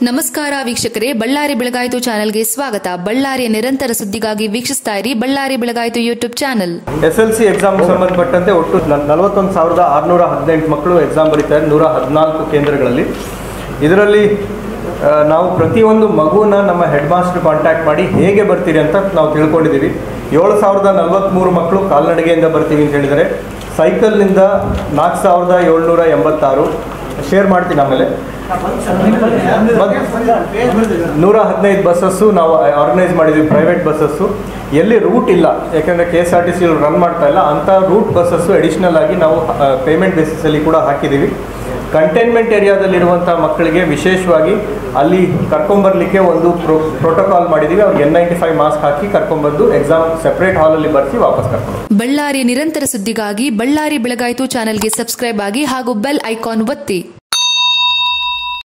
ನಮಸ್ಕಾರ ವೀಕ್ಷಕರೇ ಬಳ್ಳಾರಿ ಬೆಳಗಾಯಿತು ಚಾನೆಲ್ಗೆ ಸ್ವಾಗತ ಬಳ್ಳಾರಿಯ ನಿರಂತರ ಸುದ್ದಿಗಾಗಿ ವೀಕ್ಷಿಸ್ತಾ ಇರಿ ಬಳ್ಳಾರಿ ಬೆಳಗಾಯಿತು YouTube channel S L C exam ಸಂಬಂಧಪಟ್ಟಂತೆ ಒಟ್ಟು ನಲವತ್ತೊಂದು ಸಾವಿರದ ಆರುನೂರ ಹದಿನೆಂಟು ಮಕ್ಕಳು ಎಕ್ಸಾಮ್ ಬರೀತಾರೆ ನೂರ ಹದಿನಾಲ್ಕು ಕೇಂದ್ರಗಳಲ್ಲಿ ಇದರಲ್ಲಿ ಆ, ನಾವು ಪ್ರತಿಯೊಂದು ಮಗುವನ್ನ ನಮ್ಮ ಹೆಡ್ ಮಾಸ್ಟರ್ ಕಾಂಟ್ಯಾಕ್ಟ್ ಮಾಡಿ ಹೇಗೆ ಬರ್ತೀರಿ ಅಂತ ನಾವು ತಿಳ್ಕೊಂಡಿದ್ದೀವಿ ಏಳು ಸಾವಿರದ ನಲವತ್ತ್ಮೂರು ಮಕ್ಕಳು ಕಾಲ್ನಡಿಗೆಯಿಂದ ಬರ್ತೀವಿ ಅಂತ ಹೇಳಿದರೆ ಸೈಕಲ್ನಿಂದ ನಾಲ್ಕು ಸಾವಿರದ ಏಳ್ನೂರ ಎಂಬತ್ತಾರು ಶೇರ್ ಮಾಡ್ತೀನಿ ಆಮೇಲೆ ನೂರ ಹದಿನೈದು ಬಸ್ಸಸ್ಸು ನಾವು ಆರ್ಗನೈಸ್ ಮಾಡಿದ್ವಿ ಪ್ರೈವೇಟ್ ಬಸ್ಸಸ್ಸು ಎಲ್ಲಿ ರೂಟ್ ಇಲ್ಲ ಯಾಕಂದರೆ K S R T C run ಮಾಡ್ತಾ ಇಲ್ಲ ಅಂಥ ರೂಟ್ ಬಸ್ಸಸ್ಸು ಅಡಿಷ್ನಲ್ ಆಗಿ ನಾವು ಪೇಮೆಂಟ್ ಬೇಸಿಸಲ್ಲಿ ಕೂಡ ಹಾಕಿದ್ದೀವಿ ಕಂಟೈನ್ಮೆಂಟ್ ಏರಿಯಾದಲ್ಲಿರುವಂಥ ಮಕ್ಕಳಿಗೆ ವಿಶೇಷವಾಗಿ ಅಲ್ಲಿ ಕರ್ಕೊಂಬರ್ಲಿಕ್ಕೆ ಒಂದು ಪ್ರೋ ಪ್ರೋಟೋಕಾಲ್ ಮಾಡಿದ್ದೀವಿ ಅವ್ರಿಗೆ ಎನ್ ನೈಂಟಿ ಫೈವ್ ಮಾಸ್ಕ್ ಹಾಕಿ ಕರ್ಕೊಂಬಂದು ಎಕ್ಸಾಮ್ ಸೆಪ್ರೇಟ್ ಹಾಲಲ್ಲಿ ಬರೆಸಿ ವಾಪಸ್ ಕರ್ಕೊಂಡು ಬಳ್ಳಾರಿಯ ನಿರಂತರ ಸುದ್ದಿಗಾಗಿ ಬಳ್ಳಾರಿ ಬೆಳಗಾಯಿತು ಚಾನೆಲ್ಗೆ ಸಬ್ಸ್ಕ್ರೈಬ್ ಆಗಿ ಹಾಗೂ ಬೆಲ್ ಐಕಾನ್ ಒತ್ತಿ